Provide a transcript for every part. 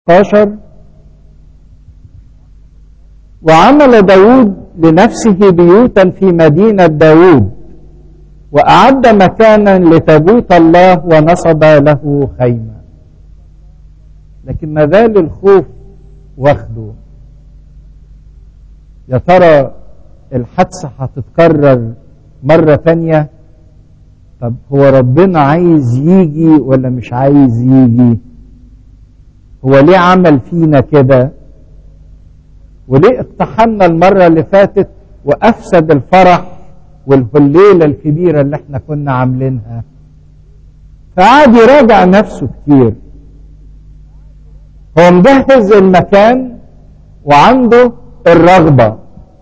16 وعمل داود لنفسه بيوتا في مدينة داود وأعد مكانا لتابوت الله ونصب له خيمة لكن ما زال الخوف واخده يا ترى الحادثة هتتكرر مرة تانية طب هو ربنا عايز يجي ولا مش عايز يجي هو ليه عمل فينا كده وليه اقتحمنا المرة اللي فاتت وأفسد الفرح والهليلة الكبيرة اللي احنا كنا عاملينها فقعد يراجع نفسه كتير هو مجهز المكان وعنده الرغبة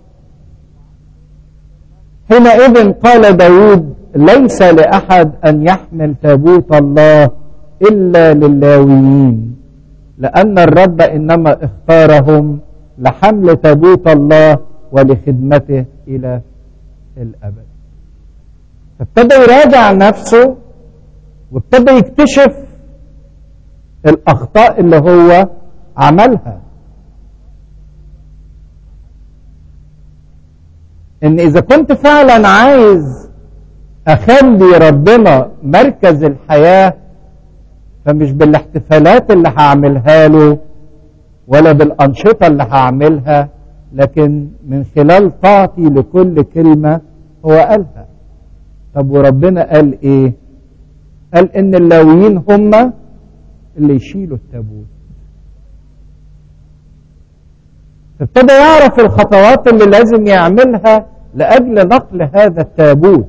حينئذ قال داود ليس لأحد أن يحمل تابوت الله إلا للاويين لأن الرب إنما اختارهم لحمل تابوت الله ولخدمته إلى الأبد فابتدى يراجع نفسه وابتدى يكتشف الأخطاء اللي هو عملها إن إذا كنت فعلا عايز أخلي ربنا مركز الحياة فمش بالاحتفالات اللي هعملها له ولا بالأنشطة اللي هعملها لكن من خلال طاعتي لكل كلمة هو قالها طب وربنا قال ايه قال ان اللاويين هم اللي يشيلوا التابوت فابتدى يعرف الخطوات اللي لازم يعملها لأجل نقل هذا التابوت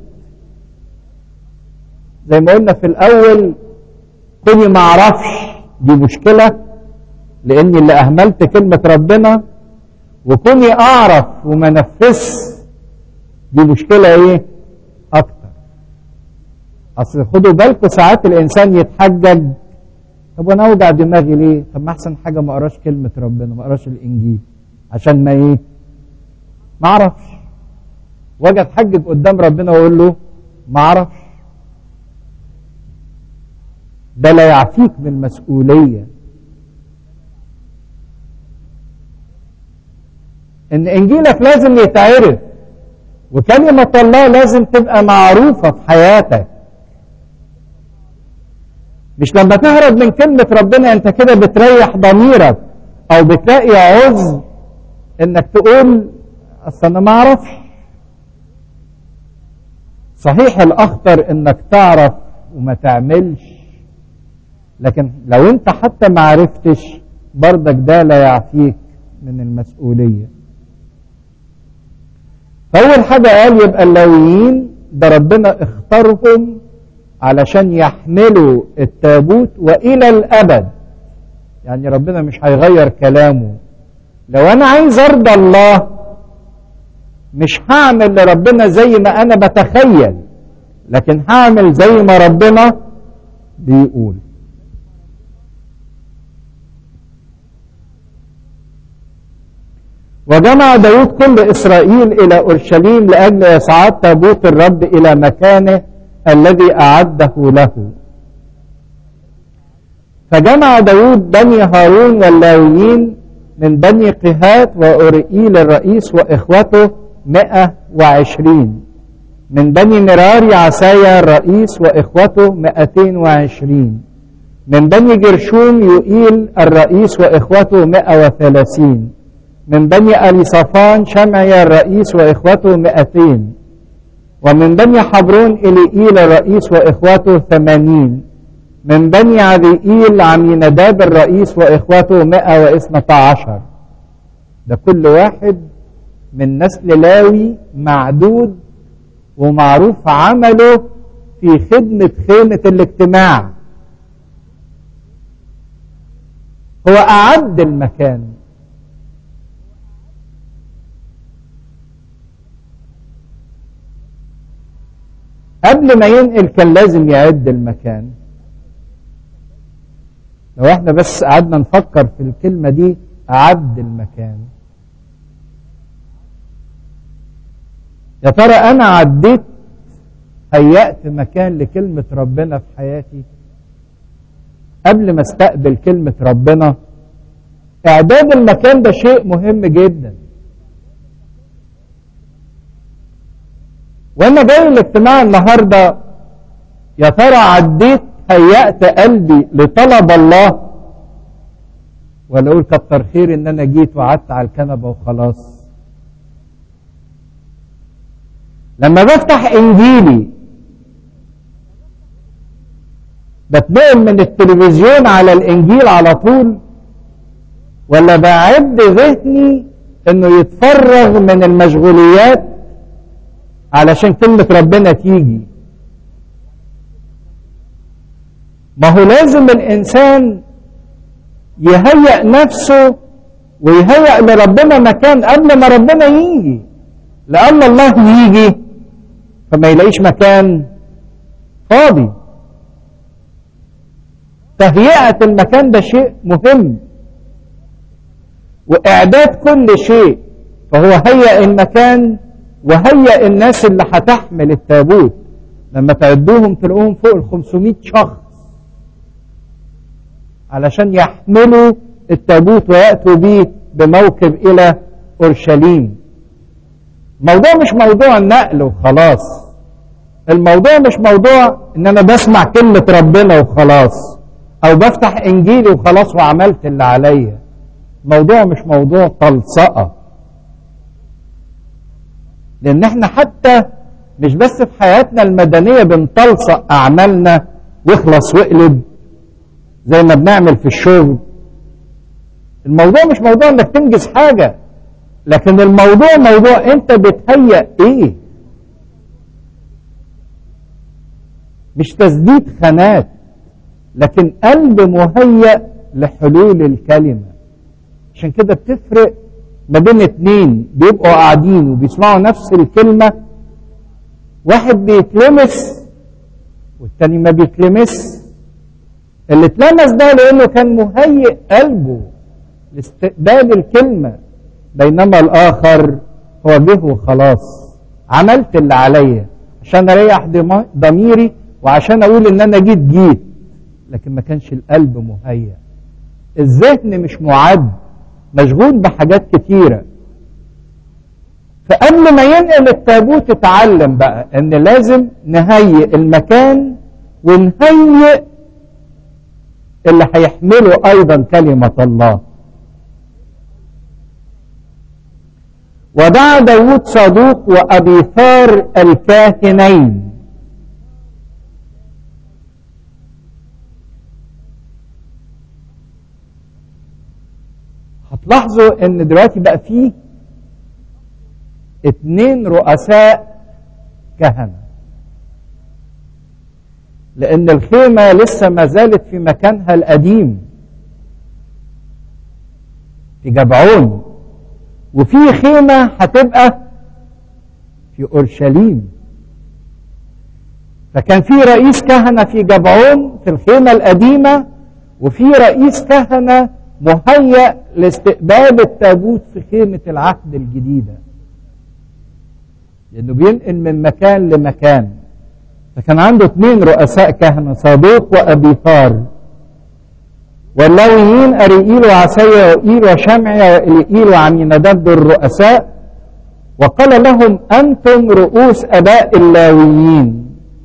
زي ما قلنا في الأول كوني ما اعرفش دي مشكلة لأني اللي أهملت كلمة ربنا وكوني أعرف وما نفذش دي مشكلة إيه؟ أكتر أصل خدوا بالكم ساعات الإنسان يتحجج طب وأنا أوجع دماغي ليه؟ طب ما أحسن حاجة ما أقراش كلمة ربنا ما أقراش الإنجيل عشان ما إيه؟ ما أعرفش واجي أتحجج قدام ربنا وأقول له ما أعرفش ده لا يعفيك من مسؤولية ان انجيلك لازم يتعرف وكلمة الله لازم تبقى معروفة في حياتك مش لما تهرب من كلمة ربنا انت كده بتريح ضميرك او بتلاقي عذر انك تقول اصل انا ما اعرفش صحيح الاخطر انك تعرف وما تعملش لكن لو انت حتى ما عرفتش برضك ده لا يعفيك من المسؤولية فأول حاجة قال يبقى اللاويين ده ربنا اختارهم علشان يحملوا التابوت وإلى الأبد يعني ربنا مش هيغير كلامه لو أنا عايز أرضى الله مش هعمل لربنا زي ما أنا بتخيل لكن هعمل زي ما ربنا بيقول وجمع داود كل إسرائيل إلى أورشليم لأجل إصعاد تابوت الرب إلى مكانه الذي أعده له فجمع داود بني هارون واللاويين من بني قهات وأورئيل الرئيس وإخوته مئة وعشرين من بني مراري عسايا الرئيس وإخوته مئتين وعشرين من بني جرشوم يؤيل الرئيس وإخوته مئة وثلاثين من بني أليصفان شمعي الرئيس وإخوته مئتين ومن بني حبرون إليئيل الرئيس وإخوته ثمانين من بني عذيئيل عمينداب الرئيس وإخوته مئة واثنة عشر ده كل واحد من نسل لاوي معدود ومعروف عمله في خدمة خيمة الاجتماع هو أعد المكان قبل ما ينقل كان لازم يعد المكان لو احنا بس قعدنا نفكر في الكلمة دي أعد المكان يا ترى أنا عديت هيأت مكان لكلمة ربنا في حياتي قبل ما استقبل كلمة ربنا اعداد المكان ده شيء مهم جدا وانا جاي الاجتماع النهارده يا ترى عديت هيأت قلبي لطلب الله ولا اقول كتر خير ان انا جيت وقعدت على الكنبه وخلاص لما بفتح انجيلي بتنقل من التلفزيون على الانجيل على طول ولا بعد ذهني انه يتفرغ من المشغوليات علشان كلمة ربنا تيجي ما هو لازم الانسان يهيأ نفسه ويهيأ لربنا مكان قبل ما ربنا يجي لأن الله يجي فما يلاقيش مكان فاضي تهيئة المكان ده شيء مهم وإعداد كل شيء فهو هيئ المكان وهيئ الناس اللي هتحمل التابوت لما تعدوهم تلاقوهم فوق ال 500 شخص علشان يحملوا التابوت ويأتوا به بموكب إلى أورشليم الموضوع مش موضوع النقل وخلاص الموضوع مش موضوع ان انا بسمع كلمة ربنا وخلاص او بفتح انجيلي وخلاص وعملت اللي عليا الموضوع مش موضوع تلصقة لان احنا حتى مش بس في حياتنا المدنية بنتلصق اعمالنا واخلص واقلب زي ما بنعمل في الشغل الموضوع مش موضوع انك تنجز حاجة لكن الموضوع موضوع انت بتهيأ ايه مش تسديد خانات لكن قلب مهيأ لحلول الكلمة عشان كده بتفرق ما بين اتنين بيبقوا قاعدين وبيسمعوا نفس الكلمة واحد بيتلمس والتاني ما بيتلمس اللي اتلمس ده لانه كان مهيئ قلبه لاستقبال الكلمة بينما الاخر هو جه وخلاص عملت اللي عليا عشان اريح ضميري وعشان اقول ان انا جيت جيت لكن ما كانش القلب مهيأ الذهن مش معد مشغول بحاجات كتيرة فقبل ما ينقل التابوت اتعلم بقى ان لازم نهيئ المكان ونهيئ اللي هيحمله ايضا كلمة الله ودعا داود صدوق وأبيثار الكاهنين هتلاحظوا ان دلوقتي بقى فيه اتنين رؤساء كهنة لان الخيمة لسه ما زالت في مكانها القديم في جبعون وفي خيمة هتبقى في أورشليم فكان في رئيس كهنة في جبعون في الخيمة القديمة وفي رئيس كهنة مهيأ لاستقبال التابوت في خيمة العهد الجديدة لأنه بينقل من مكان لمكان فكان عنده اثنين رؤساء كهنة صادوق وأبيثار واللاويين أريئيل وعسيا وإيل وشمعي وإليئيل وعميناداب دول الرؤساء وقال لهم أنتم رؤوس أباء اللاويين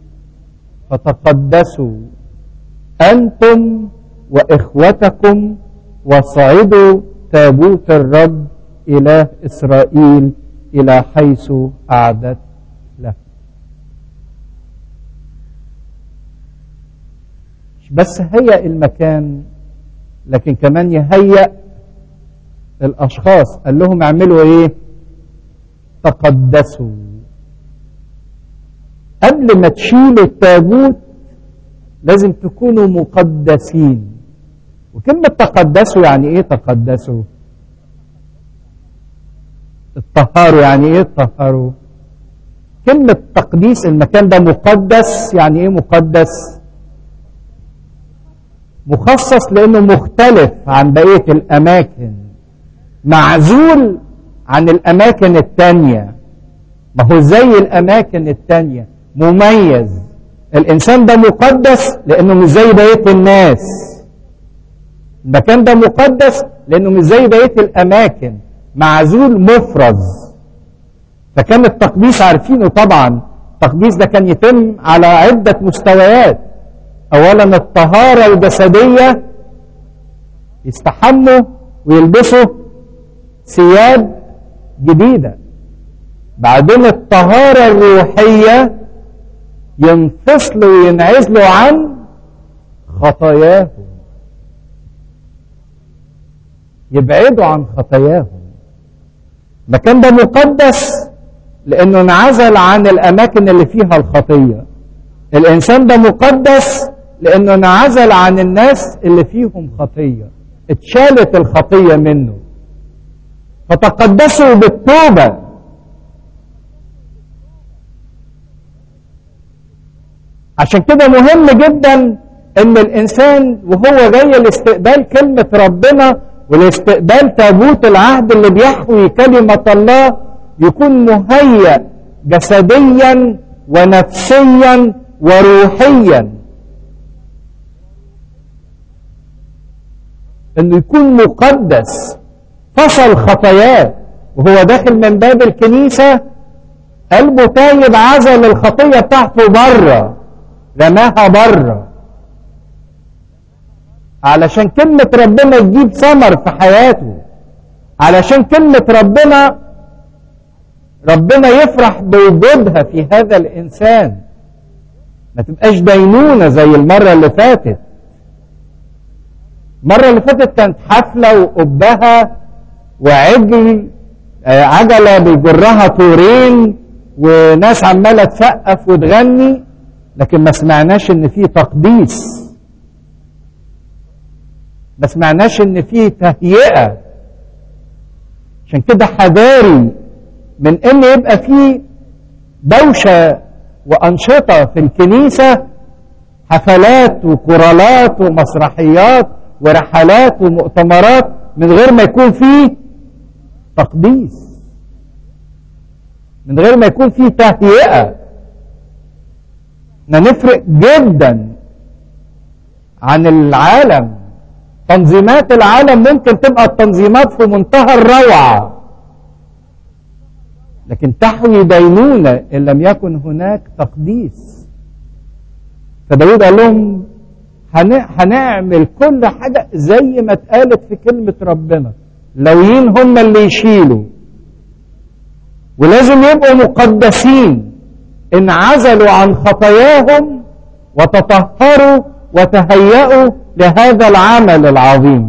فتقدسوا أنتم وإخوتكم وصعدوا تابوت الرب إله إسرائيل إلى حيث أعدت له مش بس هيأ المكان لكن كمان يهيأ الأشخاص قال لهم اعملوا إيه تقدسوا قبل ما تشيلوا التابوت لازم تكونوا مقدسين وكلمة تقدسوا يعني ايه تقدسوا الطهاروا يعني ايه الطهاروا كلمة تقديس المكان ده مقدس يعني ايه مقدس مخصص لانه مختلف عن بقية الاماكن معزول عن الاماكن التانية ما هو زي الاماكن التانية مميز الانسان ده مقدس لانه مش زي بقية الناس المكان ده مقدس لانه مش زي بقيه الاماكن معزول مفرز فكان التقديس عارفينه طبعا التقديس ده كان يتم على عده مستويات اولا الطهاره الجسديه يستحموا ويلبسوا ثياب جديده بعدين الطهاره الروحيه ينفصلوا وينعزلوا عن خطاياهم يبعدوا عن خطاياهم المكان ده مقدس لانه انعزل عن الاماكن اللي فيها الخطيه الانسان ده مقدس لانه انعزل عن الناس اللي فيهم خطيه اتشالت الخطيه منه فتقدسوا بالتوبه عشان كده مهم جدا ان الانسان وهو جاي لاستقبال كلمه ربنا ولاستقبال تابوت العهد اللي بيحوي كلمه الله يكون مهيأ جسديا ونفسيا وروحيا انه يكون مقدس فصل خطاياه وهو داخل من باب الكنيسه قلبه تايب عزل الخطيه بتاعته بره رماها بره علشان كلمة ربنا تجيب ثمر في حياته علشان كلمة ربنا ربنا يفرح بوجودها في هذا الإنسان ما تبقاش دينونة زي المرة اللي فاتت المرة اللي فاتت كانت حفلة وقبها وعجل عجلة بيجرها طورين وناس عمالة تسقف وتغني لكن ما سمعناش ان في تقديس ما سمعناش ان في تهيئه عشان كده حذاري من ان يبقى في دوشه وانشطه في الكنيسه حفلات وكورالات ومسرحيات ورحلات ومؤتمرات من غير ما يكون في تقديس من غير ما يكون في تهيئه احنا نفرق جدا عن العالم تنظيمات العالم ممكن تبقى التنظيمات في منتهى الروعة لكن تحوي دينونة إن لم يكن هناك تقديس فداود قال لهم هنعمل كل حاجة زي ما اتقالت في كلمة ربنا لويين هم اللي يشيلوا ولازم يبقوا مقدسين انعزلوا عن خطاياهم وتطهروا وتهيأوا لهذا العمل العظيم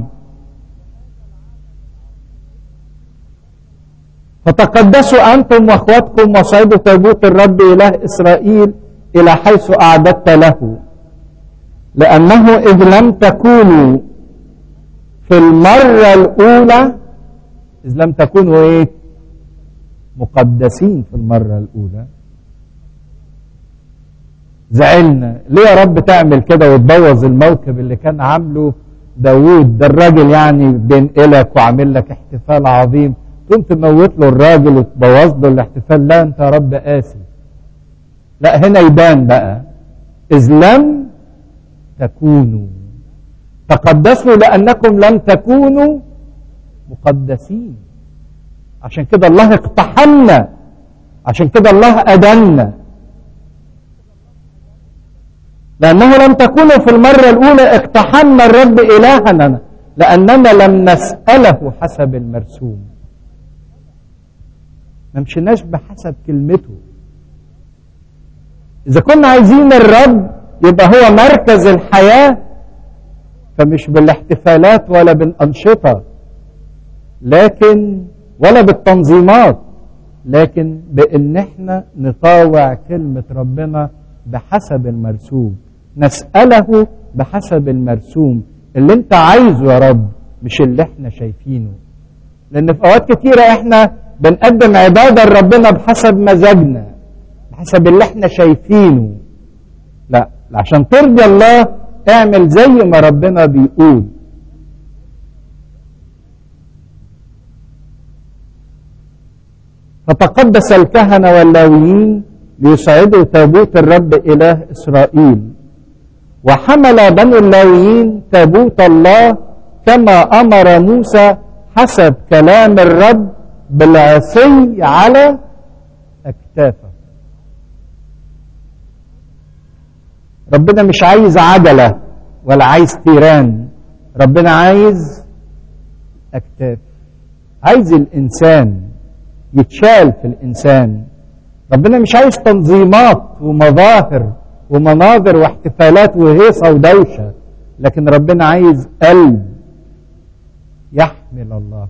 فتقدسوا أنتم وأخواتكم وصعدوا تابوت الرب إله إسرائيل إلى حيث أعددت له لأنه إذ لم تكونوا في المرة الأولى إذ لم تكونوا إيه مقدسين في المرة الأولى زعلنا ليه يا رب تعمل كده وتبوظ الموكب اللي كان عامله داوود ده الراجل يعني بينقلك وعامل لك احتفال عظيم تقوم تموت له الراجل وتبوظ له الاحتفال لا انت يا رب قاسي لا هنا يبان بقى اذ لم تكونوا تقدسوا لانكم لم تكونوا مقدسين عشان كده الله اقتحمنا عشان كده الله ادنا لأنه لم تكونوا في المرة الأولى اقتحمنا الرب إلهنا لأننا لم نسأله حسب المرسوم ما مشيناش بحسب كلمته إذا كنا عايزين الرب يبقى هو مركز الحياة فمش بالاحتفالات ولا بالأنشطة لكن ولا بالتنظيمات لكن بأن احنا نطاوع كلمة ربنا بحسب المرسوم نسأله بحسب المرسوم اللي انت عايزه يا رب مش اللي احنا شايفينه لان في اوقات كتيرة احنا بنقدم عبادة لربنا بحسب مزاجنا بحسب اللي احنا شايفينه لا عشان ترضي الله اعمل زي ما ربنا بيقول فتقدس الكهنة واللاويين ليصعدوا تابوت الرب إله إسرائيل وحمل بنو اللاويين تابوت الله كما أمر موسى حسب كلام الرب بالعصي على أكتافه ربنا مش عايز عجلة ولا عايز تيران ربنا عايز أكتاف عايز الإنسان يتشال في الإنسان ربنا مش عايز تنظيمات ومظاهر ومناظر واحتفالات وهيصة ودوشة لكن ربنا عايز قلب يحمل الله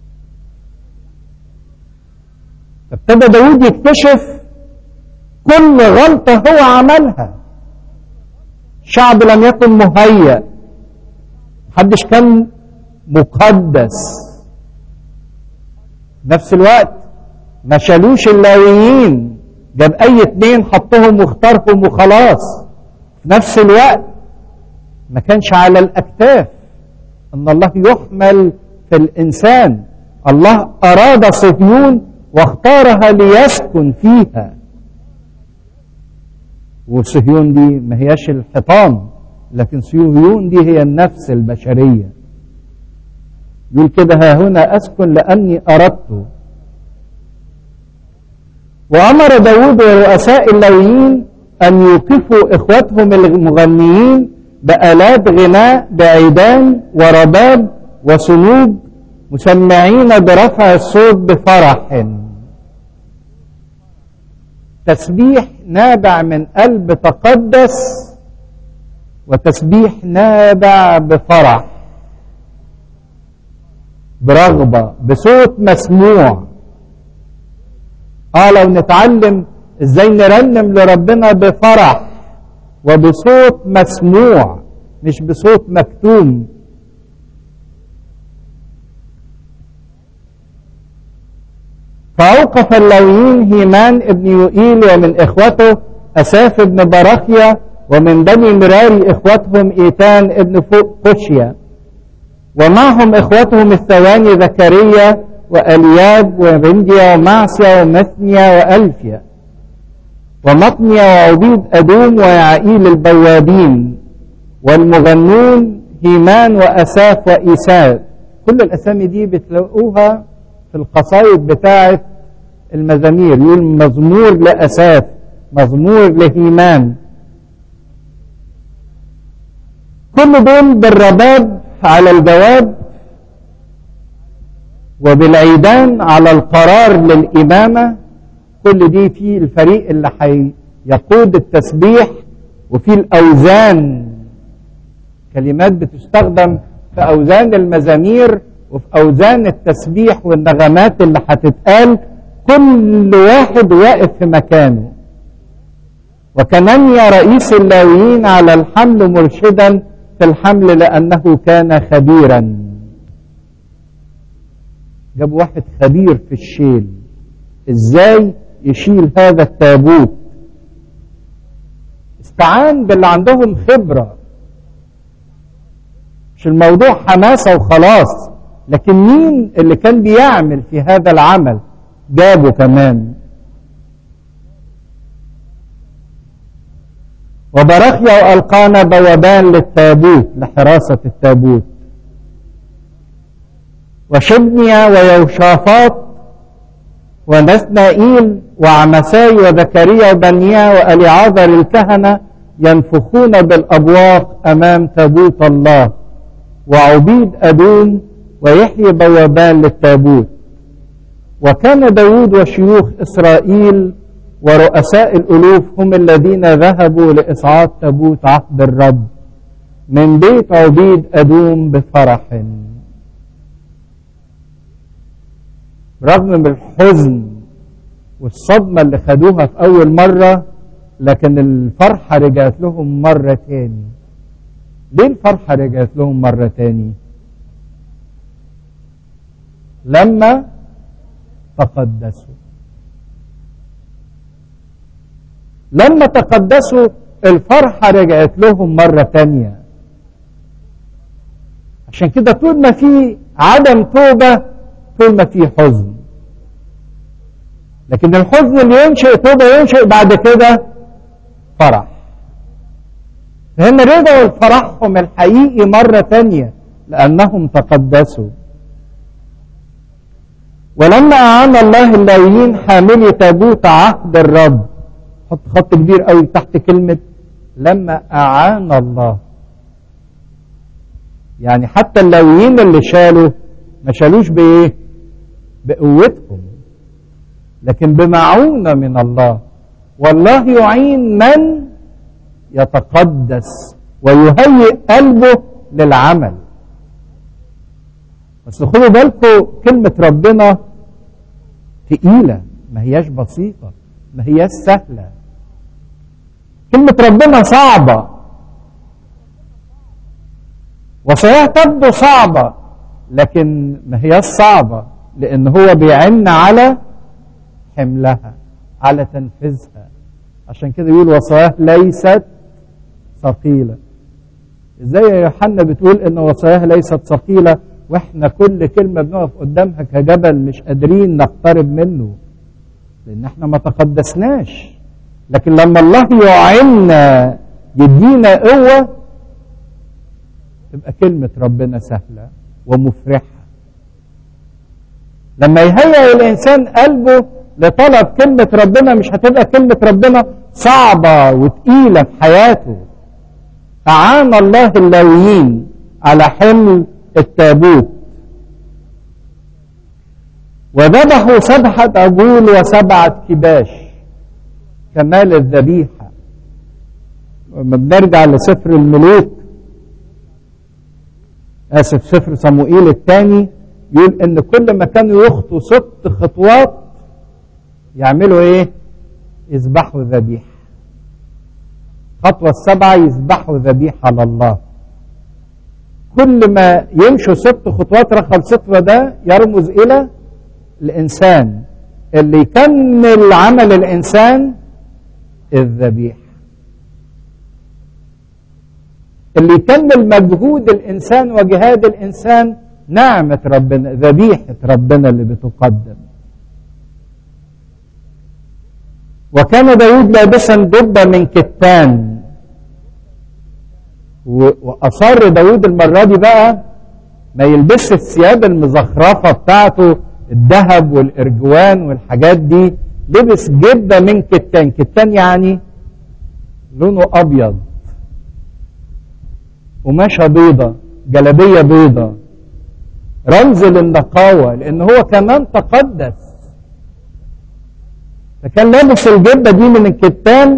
فابتدى داود يكتشف كل غلطة هو عملها الشعب لم يكن مهيأ محدش كان مقدس نفس الوقت ما شالوش اللاويين جاب اي اتنين حطهم واختارهم وخلاص في نفس الوقت ما كانش على الاكتاف ان الله يحمل في الانسان الله اراد صهيون واختارها ليسكن فيها وصهيون دي ما هياش الحيطان لكن صهيون دي هي النفس البشرية يقول كده ها هنا أسكن لأني أردت وأمر داود ورؤساء اللويين أن يوقفوا إخوتهم المغنيين بآلات غناء بعيدان ورباب وصنوب مسمعين برفع الصوت بفرح تسبيح نابع من قلب تقدس وتسبيح نابع بفرح برغبة بصوت مسموع اه لو نتعلم ازاي نرنم لربنا بفرح وبصوت مسموع مش بصوت مكتوم فأوقف اللويين هيمان ابن يوئيل ومن إخوته أساف ابن براخيا ومن بني مراري إخوتهم إيتان ابن قشيا ومعهم إخوتهم الثواني زكريا وألياب وبنديا ومعسيا ومثنيا وألفيا ومطنيا وعبيد أدوم ويعائيل البوابين والمغنون هيمان وأساف وإيساف كل الأسامي دي بتلاقوها في القصائد بتاعة المزامير يقول مزمور لأساف مزمور لهيمان كل دول بالرباب على الجواب وبالعيدان على القرار للإمامة كل دي في الفريق اللي هيقود التسبيح وفي الأوزان كلمات بتستخدم في أوزان المزامير وفي أوزان التسبيح والنغمات اللي هتتقال كل واحد واقف في مكانه وكنانيا رئيس اللاويين على الحمل مرشدا في الحمل لأنه كان خبيرا جاب واحد خبير في الشيل ازاي يشيل هذا التابوت استعان باللي عندهم خبرة مش الموضوع حماسة وخلاص لكن مين اللي كان بيعمل في هذا العمل جابه كمان وبرخيا وألقانا بوابان للتابوت لحراسة التابوت وشبنيا ويوشافاط ونثنائيل وعمساي وزكريا وبنيا وأليعاذر الكهنة ينفخون بالأبواق أمام تابوت الله وعبيد أدوم ويحيي بوابان للتابوت وكان داود وشيوخ إسرائيل ورؤساء الألوف هم الذين ذهبوا لإصعاد تابوت عهد الرب من بيت عبيد أدوم بفرح رغم من الحزن والصدمة اللي خدوها في أول مرة لكن الفرحة رجعت لهم مرة تاني ليه الفرحة رجعت لهم مرة تاني لما تقدسوا لما تقدسوا الفرحة رجعت لهم مرة تانية عشان كده طول ما في عدم توبة طول ما في حزن لكن الحزن اللي ينشئ توبة ينشئ بعد كده فرح فهم رجعوا لفرحهم الحقيقي مرة تانية لأنهم تقدسوا ولما أعان الله اللاويين حاملي تابوت عهد الرب حط خط كبير قوي تحت كلمة لما أعان الله يعني حتى اللاويين اللي شالوا ما شالوش بإيه بقوتهم لكن بمعونة من الله والله يعين من يتقدس ويهيئ قلبه للعمل بس خدوا بالكم كلمة ربنا تقيلة ما هياش بسيطة ما هياش سهلة كلمة ربنا صعبة وصحيح تبدو صعبة لكن ما هياش صعبة لأن هو بيعن على حملها على تنفيذها عشان كده يقول وصاياه ليست ثقيلة ازاي يا يوحنا بتقول ان وصاياه ليست ثقيلة واحنا كل كلمة بنقف قدامها كجبل مش قادرين نقترب منه لان احنا ما تقدسناش لكن لما الله يعنا يدينا قوة تبقى كلمة ربنا سهلة ومفرحة لما يهيئ الإنسان قلبه لطلب كلمة ربنا مش هتبقى كلمة ربنا صعبة وتقيلة في حياته أعان الله اللاويين على حمل التابوت وذبحوا سبعة عجول وسبعة كباش كمال الذبيحة لما بنرجع لسفر الملوك آسف سفر صموئيل الثاني يقول إن كل ما كانوا يخطوا ست خطوات يعملوا إيه؟ يذبحوا ذبيحة الخطوة السبعة يذبحوا ذبيحة لله كل ما يمشوا ست خطوات رقم ستة ده يرمز إلى الإنسان اللي يكمل عمل الإنسان الذبيحة اللي يكمل مجهود الإنسان وجهاد الإنسان نعمة ربنا ذبيحة ربنا اللي بتقدم وكان داود لابسا جبة من كتان وأصر داود المرة دي بقى ما يلبسش الثياب المزخرفة بتاعته الذهب والإرجوان والحاجات دي لبس جبة من كتان كتان يعني لونه أبيض قماشة بيضة جلبية بيضة رمز للنقاوة لأن هو كمان تقدس فكان لابس الجبة دي من الكتان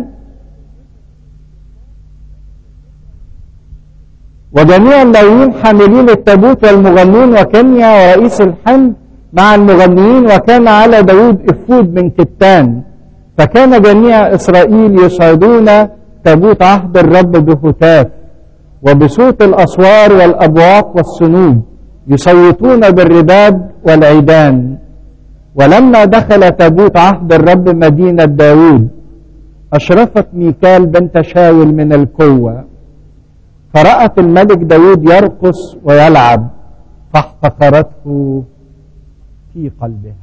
وجميع اللاويين حاملين التابوت والمغنون وكنيا ورئيس الحمل مع المغنيين وكان على داود افود من كتان فكان جميع اسرائيل يصعدون تابوت عهد الرب بهتاف وبصوت الاسوار والابواق والسنوب يصوتون بالرباب والعيدان ولما دخل تابوت عهد الرب مدينة داود أشرفت ميكال بنت شاول من الكوة فرأت الملك داود يرقص ويلعب فاحتقرته في قلبها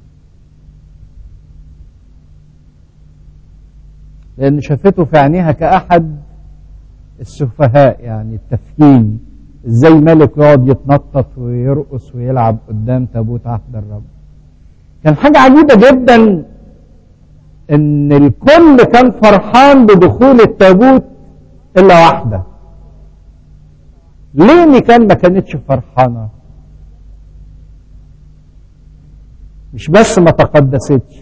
لأن شافته في عينيها كأحد السفهاء يعني التفهيم ازاي ملك يقعد يتنطط ويرقص ويلعب قدام تابوت عهد الرب كان حاجة عجيبة جدا ان الكل كان فرحان بدخول التابوت الا واحدة ليه ميكال ما كانتش فرحانة مش بس ما تقدستش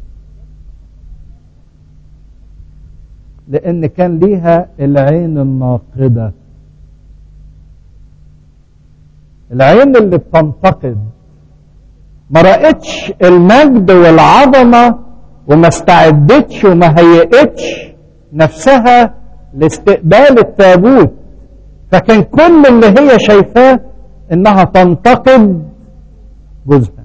لان كان ليها العين الناقدة العين اللي بتنتقد ما رأتش المجد والعظمة وما استعدتش وما هيئتش نفسها لاستقبال التابوت فكان كل اللي هي شايفاه انها تنتقد جوزها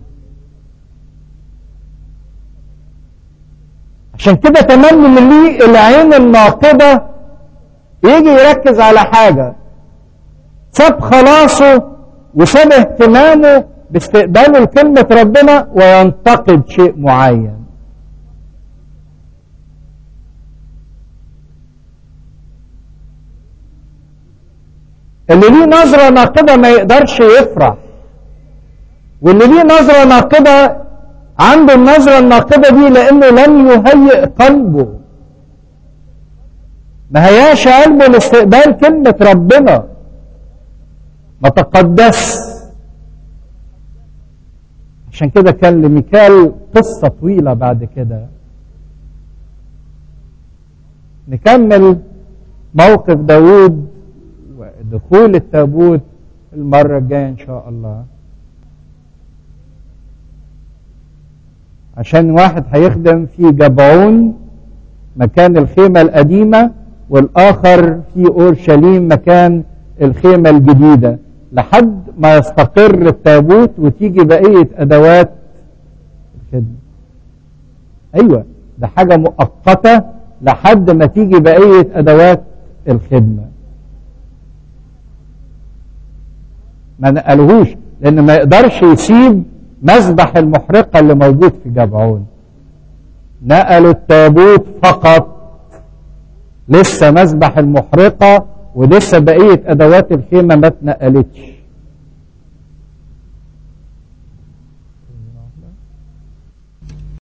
عشان كده تمني من ليه العين الناقدة يجي يركز على حاجة ساب خلاصه وساب اهتمامه باستقباله لكلمة ربنا وينتقد شيء معين اللي ليه نظرة ناقدة ما يقدرش يفرح واللي ليه نظرة ناقدة عنده النظرة الناقدة دي لأنه لم يهيئ قلبه ما هياش قلبه لاستقبال كلمة ربنا ما تقدس عشان كده كان لميكال قصة طويلة بعد كده نكمل موقف داود ودخول التابوت المرة الجاية إن شاء الله عشان واحد هيخدم في جبعون مكان الخيمة القديمة والآخر في أورشليم مكان الخيمة الجديدة لحد ما يستقر التابوت وتيجي بقية أدوات الخدمة أيوة ده حاجة مؤقتة لحد ما تيجي بقية أدوات الخدمة ما نقلهوش لأن ما يقدرش يسيب مذبح المحرقة اللي موجود في جبعون نقلوا التابوت فقط لسه مذبح المحرقة ولسه بقية أدوات الخيمة ما اتنقلتش